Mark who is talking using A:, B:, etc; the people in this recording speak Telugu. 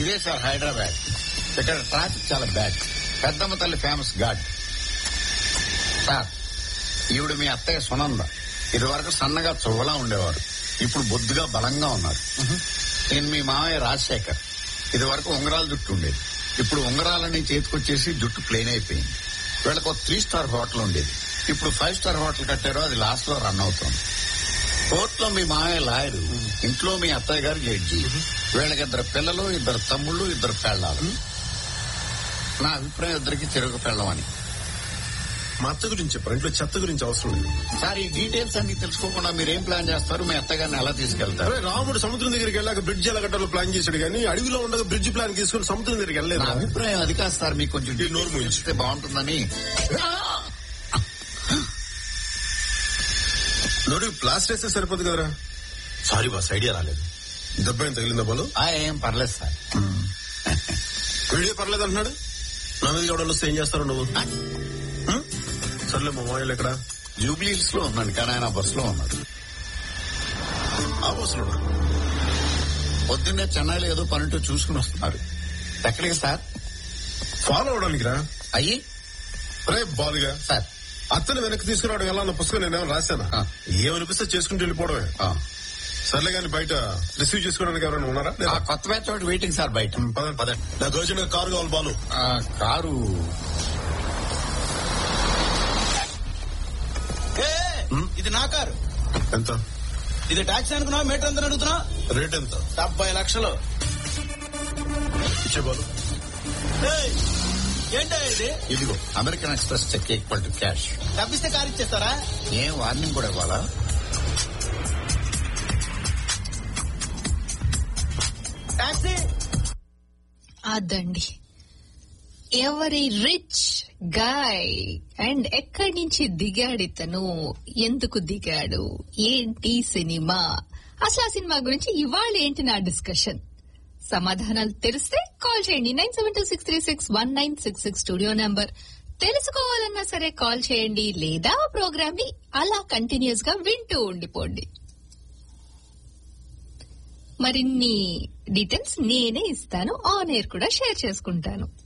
A: ఇదే సార్ హైదరాబాద్ ఇక్కడ ట్రాఫిక్ చాలా బ్యాడ్ పెద్దమ్మ తల్లి ఫేమస్ ఘాట్ సార్ ఈవిడ మీ అత్తయ్య సునంద ఇది వరకు సన్నగా చువ్వలా ఉండేవారు ఇప్పుడు బొద్దుగా బలంగా ఉన్నారు నేను మీ మామయ్య రాజశేఖర్ ఇది వరకు ఉంగరాల జుట్టు ఉండేది ఇప్పుడు ఉంగరాలని చేతికొచ్చేసి జుట్టు ప్లేన్ అయిపోయింది వీళ్ళకి ఒక త్రీ స్టార్ హోటల్ ఉండేది ఇప్పుడు ఫైవ్ స్టార్ హోటల్ కట్టారు అది లాస్ట్ లో రన్ అవుతుంది కోర్టులో మీ మామయ్య లాయరు ఇంట్లో మీ అత్తయ్య గారు జడ్జి వీళ్ళకి ఇద్దరు పిల్లలు ఇద్దరు తమ్ముళ్ళు ఇద్దరు పెళ్ళాలు నా అభిప్రాయం ఇద్దరికి తిరుగు పెళ్ళమని
B: మా అత్త గురించి చెప్పారు ఇంట్లో చెత్త గురించి అవసరం లేదు
A: సార్ ఈ డీటెయిల్స్ అన్ని తెలుసుకోకుండా మీరు ఏం ప్లాన్ చేస్తారు మీ అత్తగారిని ఎలా తీసుకెళ్తారు
B: అరే రాముడు సముద్రం దగ్గరికి వెళ్ళాక బ్రిడ్జ్ ఎలా కట్టాలో ప్లాన్ చేశాడు కానీ అడవిలో ఉండగా బ్రిడ్జ్ ప్లాన్ తీసుకుని సముద్రం దగ్గరికి
A: నా
B: వెళ్ళలేదు
A: అభిప్రాయం అది కాదు సార్ మీకు కొంచెం
B: ఈ నోరు మూయించు.
A: తెలిస్తే బాగుంటుందని
B: నోటి ప్లాస్టర్ వేస్తే సరిపోదు కదరా సారీ బాస్ ఐడియా రాలేదు దెబ్బ ఏం తగిలిందా బాలు
A: ఆ, ఏం పర్లేదు సార్
B: వీడియో పర్లేదు అంటున్నాడు నా మీద ఎవడో వస్తే ఏం చేస్తారు నువ్వు హ్మ్? సర్లే మా మాయలు ఎక్కడ
A: జూబ్లీ హిల్స్ లో ఉన్నాను కానీ ఆయన బస్సులో ఉన్నాడు
B: ఆ బస్సులో ఉన్నా.
A: పొద్దున్నే చెన్నైలో ఏదో పనితో చూసుకుని వస్తున్నారు ఎక్కడికి సార్
B: ఫాలో అవడానికి రా
A: అయ్యి
B: రే బాలుగా
A: సార్
B: అత్తని వెనక్కి తీసుకురావడం ఎలా అన్న పుస్తకం నేను ఏమైనా రాశానా
A: ఆ.
B: ఏమనిపిస్తే చేసుకుంటూ వెళ్ళిపోవడమే
A: ఆ.
B: సర్లే కానీ బయట రిసీవ్ చేసుకోవడానికి ఎవరైనా ఉన్నారా
A: ఆ
B: లేదా?
A: కొత్త బ్యాచ్ ఒకటి వెయిటింగ్ సార్ బయట
B: హ్మ్, పదండి పదండి నాకు అర్జెంట్ కారు కావాలి బాలు
A: ఆ, కారు
C: ఏ, ఇది నా కారు
B: ఎంత
C: ఇది ట్యాక్సీ అనుకున్నా మీటర్ ఎంత అడుగుతున్నా
B: రేట్ ఎంత
C: డెబ్బై లక్షలు
B: ఇచ్చే బాలు
C: ఏయ్, ఏంటో ఇది
A: ఇదిగో American Express cheque equal to cash
C: డబ్బిస్తే కారు ఇచ్చేస్తారా
A: ఏం వార్నింగ్ కూడా ఇవ్వాలా
C: ట్యాక్సీ
D: అదండి ఎవరి రిచ్ గాయ్ అండ్ ఎక్కడి నుంచి దిగాడు ఇతను ఎందుకు దిగాడు ఏంటి సినిమా అసలు ఆ సినిమా గురించి ఇవాళ ఏంటి నా డిస్కషన్ సమాధానాలు తెలిస్తే కాల్ చేయండి nine seven two six three six one nine six six studio number తెలుసుకోవాలన్నా సరే కాల్ చేయండి లేదా ప్రోగ్రామ్ ని అలా కంటిన్యూస్ గా వింటూ ఉండిపోండి మరిన్ని డీటెయిల్స్ నేనే ఇస్తాను ఆన్ ఎయిర్ కూడా షేర్ చేసుకుంటాను